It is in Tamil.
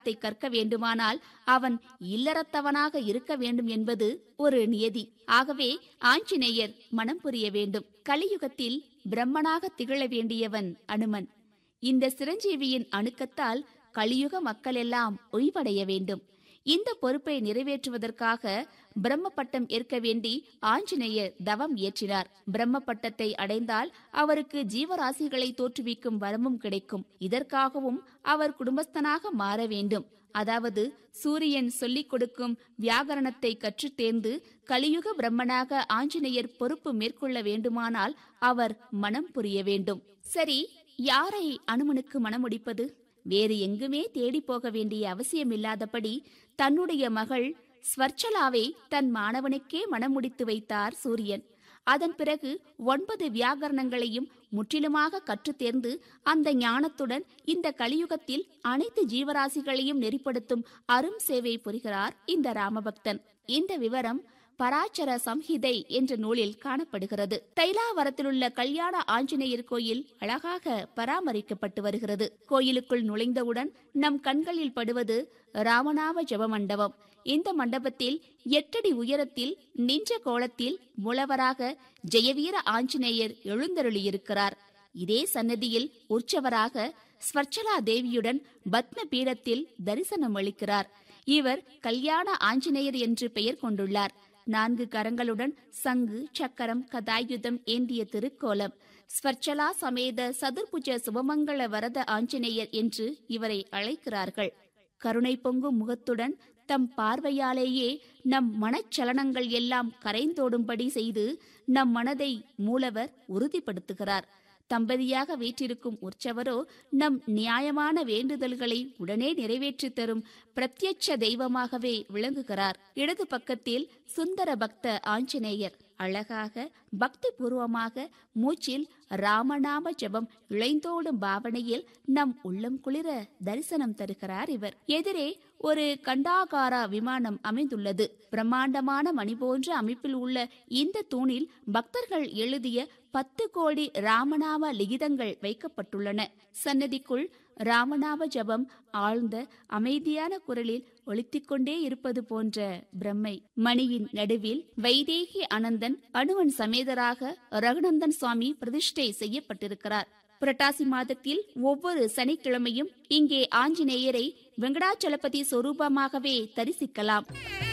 த்தை கற்க வேண்டுமானால் அவன் இல்லறத்தவனாக இருக்க வேண்டும் என்பது ஒரு நியதி ஆகவே ஆஞ்சநேயர் மனம் புரிய வேண்டும் கலியுகத்தில் பிரம்மனாக திகழ வேண்டியவன் அனுமன் இந்த சிரஞ்சீவியின் அணுக்கத்தால் கலியுக மக்களெல்லாம் ஒய்வடைய வேண்டும் இந்த பொறுப்பை நிறைவேற்றுவதற்காக பிரம்ம பட்டம் ஏற்க வேண்டி ஆஞ்சநேயர் தவம் இயற்றினார் பிரம்ம பட்டத்தை அடைந்தால் அவருக்கு ஜீவராசிகளை தோற்றுவிக்கும் வரமும் கிடைக்கும் இதற்காகவும் அவர் குடும்பஸ்தனாக மாற வேண்டும் அதாவது சூரியன் சொல்லிக் கொடுக்கும் வியாகரணத்தை கற்றுத் தேர்ந்து கலியுக பிரம்மனாக ஆஞ்சநேயர் பொறுப்பு மேற்கொள்ள வேண்டுமானால் அவர் மனம் புரிய வேண்டும் சரி யாரை அனுமனுக்கு மணமுடிப்பது வேறு எங்குமே தேடி போக வேண்டிய அவசியமில்லாதபடி தன்னுடைய மகள் ஸ்வர்ச்சலாவை தன் மாணவனுக்கே மணமுடித்து வைத்தார் சூரியன் அதன் பிறகு ஒன்பது வியாகரணங்களையும் முற்றிலுமாக கற்றுத் தேர்ந்து அந்த ஞானத்துடன் இந்த கலியுகத்தில் அனைத்து ஜீவராசிகளையும் நெறிப்படுத்தும் அரும் சேவை புரிகிறார் இந்த ராமபக்தன் இந்த விவரம் பராச்சர சம்ஹிதை என்ற நூலில் காணப்படுகிறது தைலாவரத்திலுள்ள கல்யாண ஆஞ்சநேயர் கோயில் அழகாக பராமரிக்கப்பட்டு வருகிறது கோயிலுக்குள் நுழைந்தவுடன் நம் கண்களில் படுவது ராமநாம ஜெப மண்டபம் இந்த மண்டபத்தில் எட்டடி உயரத்தில் நின்ற கோலத்தில் மூலவராக ஜெயவீர ஆஞ்சநேயர் எழுந்தருளியிருக்கிறார் இதே சன்னதியில் உற்சவராக ஸ்வர்ச்சலா தேவியுடன் பத்ம பீடத்தில் தரிசனம் அளிக்கிறார் இவர் கல்யாண ஆஞ்சநேயர் என்று பெயர் கொண்டுள்ளார் நான்கு கரங்களுடன் சங்கு சக்கரம் கதாயுதம் ஏந்திய திருக்கோலம் ஸ்வர்ச்சலா சமேத சதுர்புஜ சுபமங்கள வரத ஆஞ்சநேயர் என்று இவரை அழைக்கிறார்கள் கருணை பொங்கும் முகத்துடன் தம் பார்வையாலேயே நம் மனச்சலனங்கள் எல்லாம் கரைந்தோடும்படி செய்து நம் மனதை மூலவர் உறுதிப்படுத்துகிறார் தம்பதியாக வீற்றிருக்கும் உற்சவரோ நம் நியாயமான வேண்டுதல்களை உடனே நிறைவேற்றித் தரும் பிரத்யட்ச தெய்வமாகவே விளங்குகிறார் இடது பக்கத்தில் சுந்தர பக்த ஆஞ்சநேயர் அழகாக பக்தி பூர்வமாக மூச்சில் ராமநாம ஜெபம் இழைந்தோடும் பாவனையில் நம் உள்ளம் குளிர தரிசனம் தருகிறார் இவர் எதிரே ஒரு கண்டாகாரா விமானம் அமைந்துள்ளது பிரம்மாண்டமான மணி போன்ற அமைப்பில் உள்ள இந்த தூணில் பக்தர்கள் எழுதிய பத்து கோடி ராமநாம லிகிதங்கள் வைக்கப்பட்டுள்ளன சன்னதிக்குள் ராமநாம ஜபம் ஆழ்ந்த அமைதியான குரலில் ஒலித்திக்கொண்டே இருப்பது போன்ற பிரம்மை மணியின் நடுவில் வைதேகி அனந்தன் அனுவன் சமேதராக ரகுநந்தன் சுவாமி பிரதிஷ்டை செய்யப்பட்டிருக்கிறார் புரட்டாசி மாதத்தில் ஒவ்வொரு சனிக்கிழமையும் இங்கே ஆஞ்சநேயரை வெங்கடாச்சலபதி சொரூபமாகவே தரிசிக்கலாம்